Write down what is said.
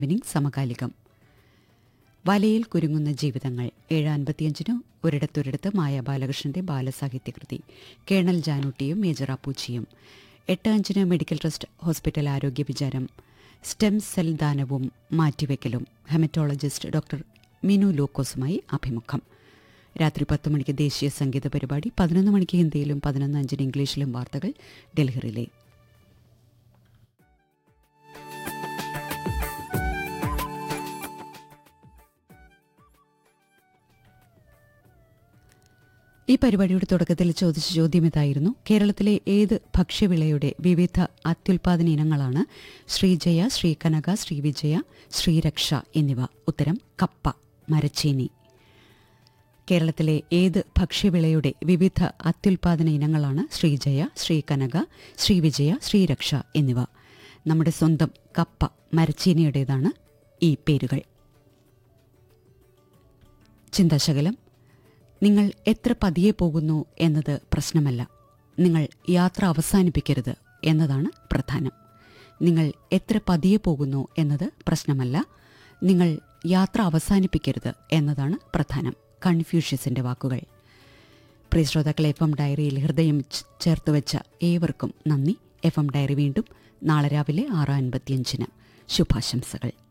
വിനിങ് സമകാലികം വലയിൽ കുരുങ്ങുന്ന ജീവിതങ്ങൾ ഏഴ് അൻപത്തിയഞ്ചിന് ഒരിടത്തൊരിടത്ത് മായ ബാലകൃഷ്ണന്റെ ബാലസാഹിത്യകൃതി കേണൽ ജാനൂട്ടിയും മേജർ അപ്പൂച്ചിയും എട്ട് അഞ്ചിന് മെഡിക്കൽ ട്രസ്റ്റ് ഹോസ്പിറ്റൽ ആരോഗ്യ വിചാരം സ്റ്റെം സെൽ ദാനവും മാറ്റിവെക്കലും ഹെമറ്റോളജിസ്റ്റ് ഡോക്ടർ മിനു ലൂക്കോസുമായി അഭിമുഖം രാത്രി പത്ത് മണിക്ക് ദേശീയ സംഗീത പരിപാടി പതിനൊന്ന് മണിക്ക് ഹിന്ദിയിലും പതിനൊന്ന് അഞ്ചിന് ഇംഗ്ലീഷിലും വാർത്തകൾ ഡൽഹിയിലെ ഈ പരിപാടിയുടെ തുടക്കത്തിൽ ചോദിച്ച ചോദ്യം ഇതായിരുന്നു കേരളത്തിലെ ഏത് ഭക്ഷ്യവിളയുടെ വിവിധ അത്യുൽപാദന ഇനങ്ങളാണ് ശ്രീജയ ശ്രീകനക ശ്രീവിജയ ശ്രീരക്ഷ എന്നിവ ഉത്തരം കപ്പ മരച്ചീനി കേരളത്തിലെ ഏത് ഭക്ഷ്യവിളയുടെ വിവിധ അത്യുൽപാദന ഇനങ്ങളാണ് ശ്രീജയ ശ്രീകനക ശ്രീവിജയ ശ്രീരക്ഷ എന്നിവ നമ്മുടെ സ്വന്തം കപ്പ മരച്ചീനിയുടേതാണ് ഈ പേരുകൾ ചിന്താശകലം നിങ്ങൾ എത്ര പതിയെ പോകുന്നു എന്നത് പ്രശ്നമല്ല നിങ്ങൾ യാത്ര അവസാനിപ്പിക്കരുത് എന്നതാണ് പ്രധാനം നിങ്ങൾ എത്ര പതിയെ പോകുന്നു എന്നത് പ്രശ്നമല്ല നിങ്ങൾ യാത്ര അവസാനിപ്പിക്കരുത് എന്നതാണ് പ്രധാനം കൺഫ്യൂഷ്യസിന്റെ വാക്കുകൾ പ്രിയ ശ്രോതാക്കൾ എഫ് എം ഡയറിയിൽ ഹൃദയം ച് ചേർത്ത് വെച്ച ഏവർക്കും നന്ദി എഫ് എം ഡയറി വീണ്ടും നാളെ രാവിലെ ആറ് അൻപത്തിയഞ്ചിന് ശുഭാശംസകൾ